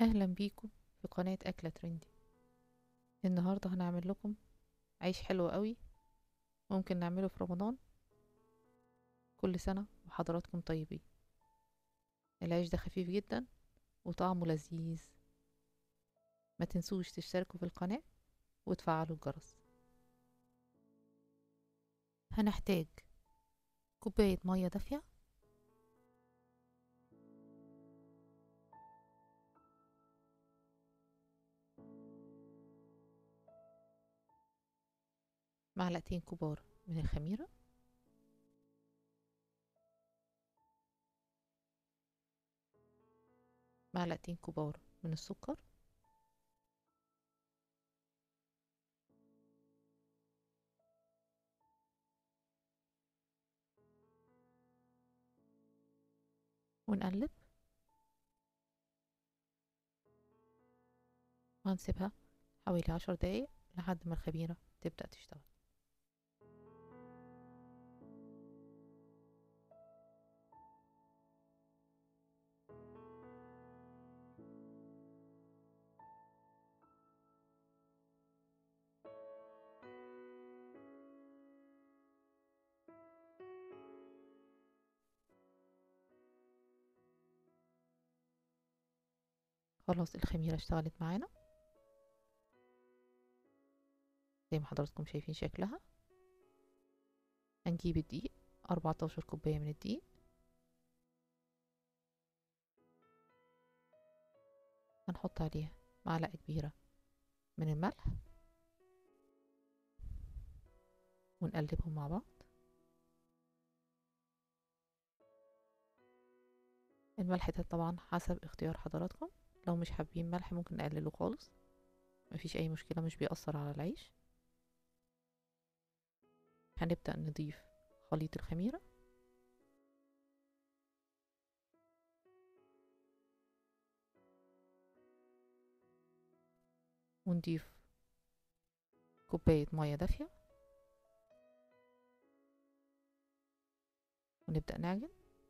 اهلا بيكم في قناة اكلة ترندي النهاردة هنعمل لكم عيش حلو قوي ممكن نعمله في رمضان كل سنة وحضراتكم طيبين العيش ده خفيف جدا وطعمه لذيذ ما تنسوش تشتركوا في القناة وتفعلوا الجرس هنحتاج كوباية مية دافية معلقتين كبار من الخميرة معلقتين كبار من السكر ونقلب وهنسيبها حوالي عشر دقايق لحد ما الخميرة تبدأ تشتغل خلاص الخميرة اشتغلت معانا زي ما حضراتكم شايفين شكلها هنجيب الدقيق أربعتاشر كوباية من الدقيق هنحط عليها معلقة كبيرة من الملح ونقلبهم مع بعض الملح ده طبعا حسب اختيار حضراتكم لو مش حابين ملح ممكن نقلله خالص مفيش اي مشكلة مش بيأثر على العيش هنبدأ نضيف خليط الخميرة ونضيف كوباية مية دافية ونبدأ نعجن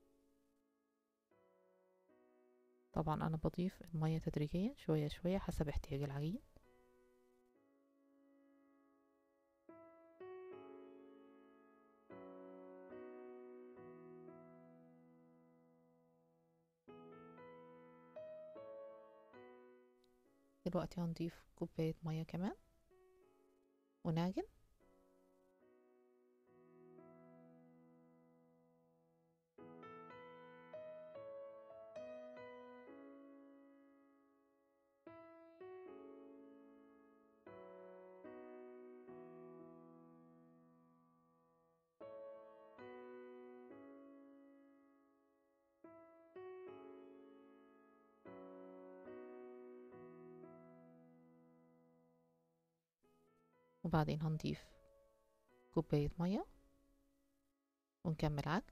طبعا انا بضيف المية تدريجيا شوية شوية حسب احتياج العجين دلوقتي هنضيف كوباية مية كمان ونعجن وبعدين هنضيف كوباية مية ونكمل عجن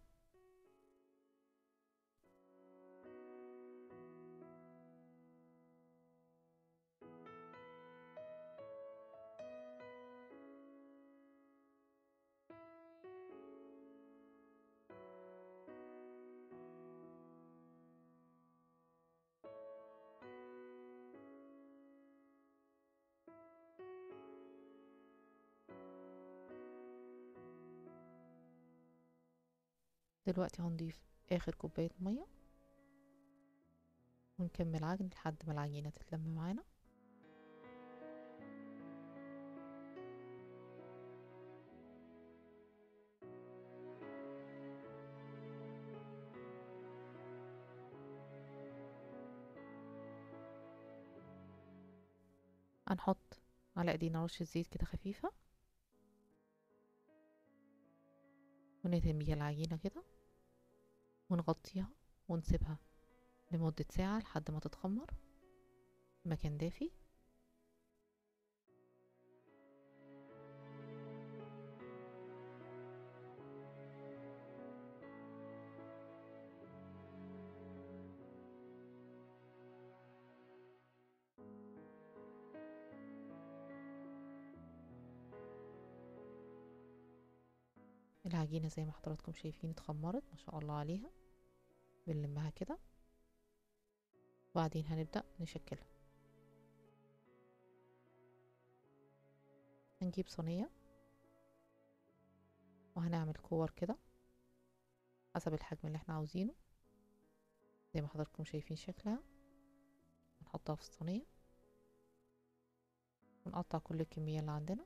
دلوقتي هنضيف اخر كوباية مية ونكمل عجن لحد ما العجينة تتلم معانا هنحط على ايدينا رشة زيت كده خفيفة وندهن بيها العجينة كده ونغطيها ونسيبها لمدة ساعة لحد ما تتخمر مكان دافي العجينة زي ما حضراتكم شايفين اتخمرت ما شاء الله عليها بنلمها كده وبعدين هنبدأ نشكلها هنجيب صينية وهنعمل كور كده حسب الحجم اللي احنا عاوزينه زي ما حضراتكم شايفين شكلها نحطها في الصينية ونقطع كل الكمية اللي عندنا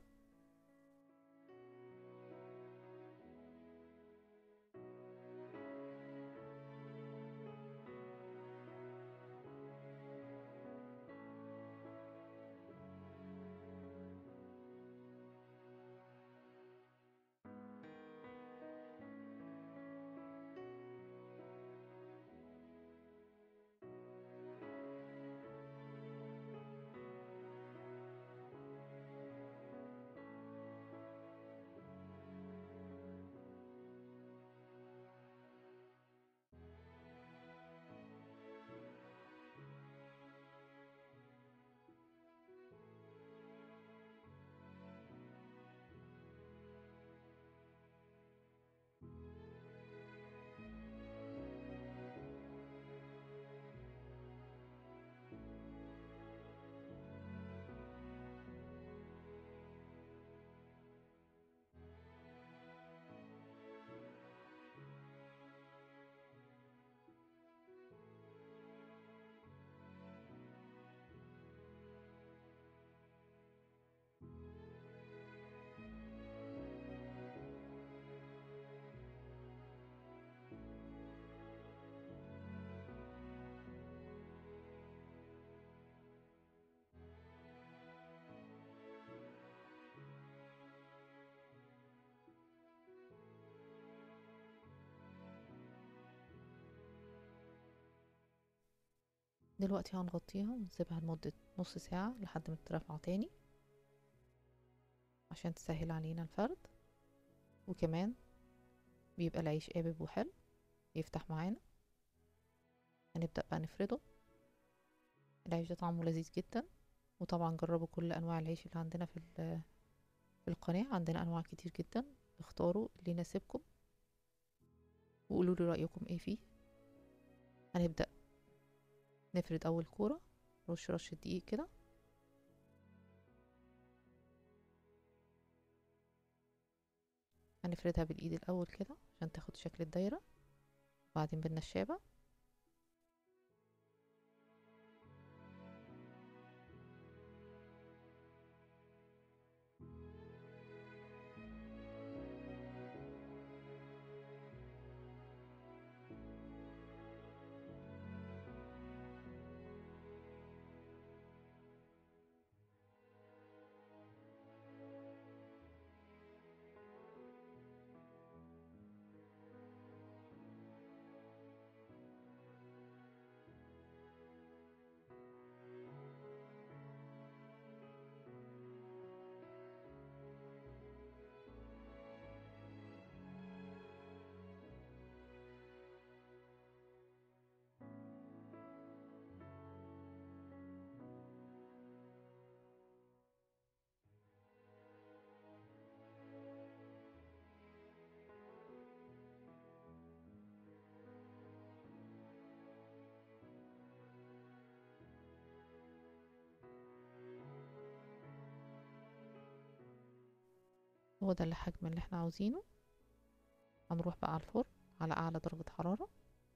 دلوقتي هنغطيها ونسيبها لمدة نص ساعة لحد ما تترفع تاني عشان تسهل علينا الفرد وكمان بيبقى العيش قابب وحلو يفتح معانا هنبدأ بقى نفرده العيش ده طعمه لذيذ جدا وطبعا جربوا كل انواع العيش اللي عندنا في في القناة عندنا انواع كتير جدا اختاروا اللي يناسبكم وقولوا لي رأيكم ايه فيه هنبدأ نفرد اول كورة رش رشة دقيق كده هنفردها بالايد الاول كده عشان تاخد شكل الدايرة وبعدين بالنشابة هو ده الحجم اللي احنا عاوزينه هنروح بقى على الفرن على اعلى درجة حرارة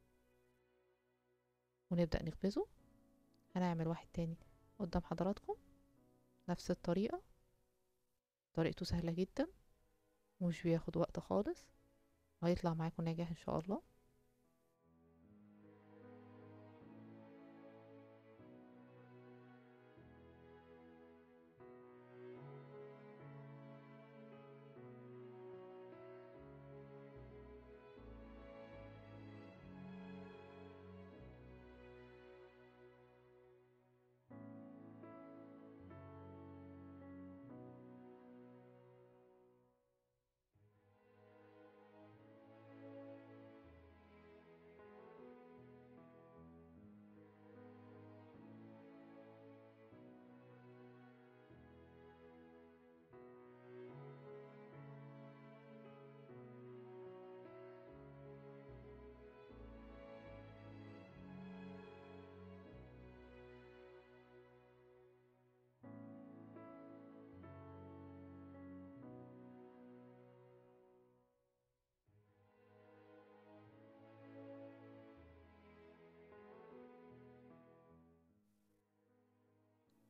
ونبدأ نخبزه هنعمل واحد تاني قدام حضراتكم نفس الطريقة طريقته سهلة جدا ومش بياخد وقت خالص وهيطلع معاكم ناجح ان شاء الله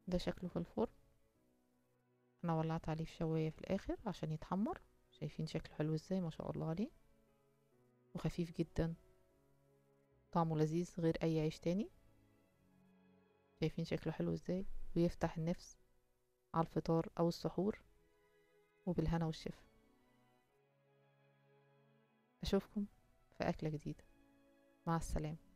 ده شكله في الفرن انا ولعت عليه في شواية في الاخر عشان يتحمر شايفين شكله حلو ازاي ما شاء الله عليه وخفيف جدا طعمه لذيذ غير اي عيش تاني شايفين شكله حلو ازاي ويفتح النفس على الفطار او السحور وبالهنا والشفا اشوفكم في اكلة جديدة مع السلامة